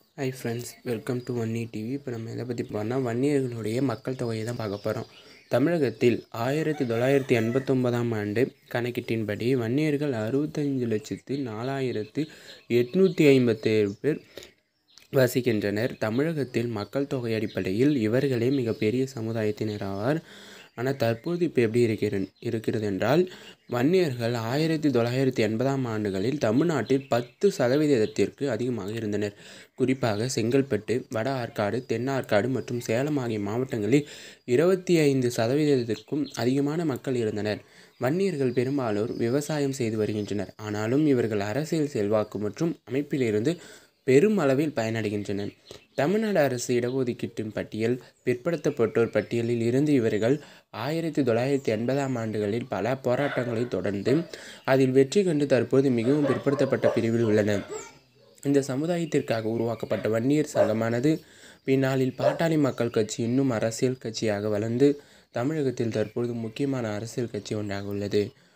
high friends welcome to Vanni TV இப்போ நம்ம எதை பற்றி பார்த்தோம்னா வன்னியர்களுடைய மக்கள் தொகையை தான் பார்க்க போகிறோம் தமிழகத்தில் ஆயிரத்தி தொள்ளாயிரத்தி எண்பத்தொன்பதாம் ஆண்டு கணக்கீட்டின்படி வன்னியர்கள் அறுபத்தஞ்சு லட்சத்து நாலாயிரத்து எட்நூற்றி ஐம்பத்தேழு பேர் வசிக்கின்றனர் தமிழகத்தில் மக்கள் தொகை அடிப்படையில் இவர்களே மிகப்பெரிய சமுதாயத்தினர் ஆவார் ஆனால் தற்போது இப்போ எப்படி இருக்கிற இருக்கிறது என்றால் வன்னியர்கள் ஆயிரத்தி தொள்ளாயிரத்தி எண்பதாம் ஆண்டுகளில் தமிழ்நாட்டில் பத்து சதவீதத்திற்கு அதிகமாக இருந்தனர் குறிப்பாக செங்கல்பட்டு வட ஆற்காடு தென் ஆற்காடு மற்றும் சேலம் ஆகிய மாவட்டங்களில் இருபத்தி ஐந்து சதவீதத்திற்கும் அதிகமான மக்கள் இருந்தனர் வன்னியர்கள் பெரும்பாலோர் விவசாயம் செய்து வருகின்றனர் ஆனாலும் இவர்கள் அரசியல் செல்வாக்கு மற்றும் அமைப்பிலிருந்து பெரும் அளவில் பயனடைகின்றனர் தமிழ்நாடு அரசு இடஒதுக்கீட்டின் பட்டியல் பிற்படுத்தப்பட்டோர் பட்டியலில் இருந்து இவர்கள் ஆயிரத்தி தொள்ளாயிரத்தி எண்பதாம் ஆண்டுகளில் பல போராட்டங்களை தொடர்ந்து அதில் வெற்றி கண்டு தற்போது மிகவும் பிற்படுத்தப்பட்ட பிரிவில் உள்ளனர் இந்த சமுதாயத்திற்காக உருவாக்கப்பட்ட வன்னியர் சங்கமானது பின்னாளில் பாட்டாளி மக்கள் கட்சி இன்னும் அரசியல் கட்சியாக வளர்ந்து தமிழகத்தில் தற்பொழுது முக்கியமான அரசியல் கட்சி ஒன்றாக உள்ளது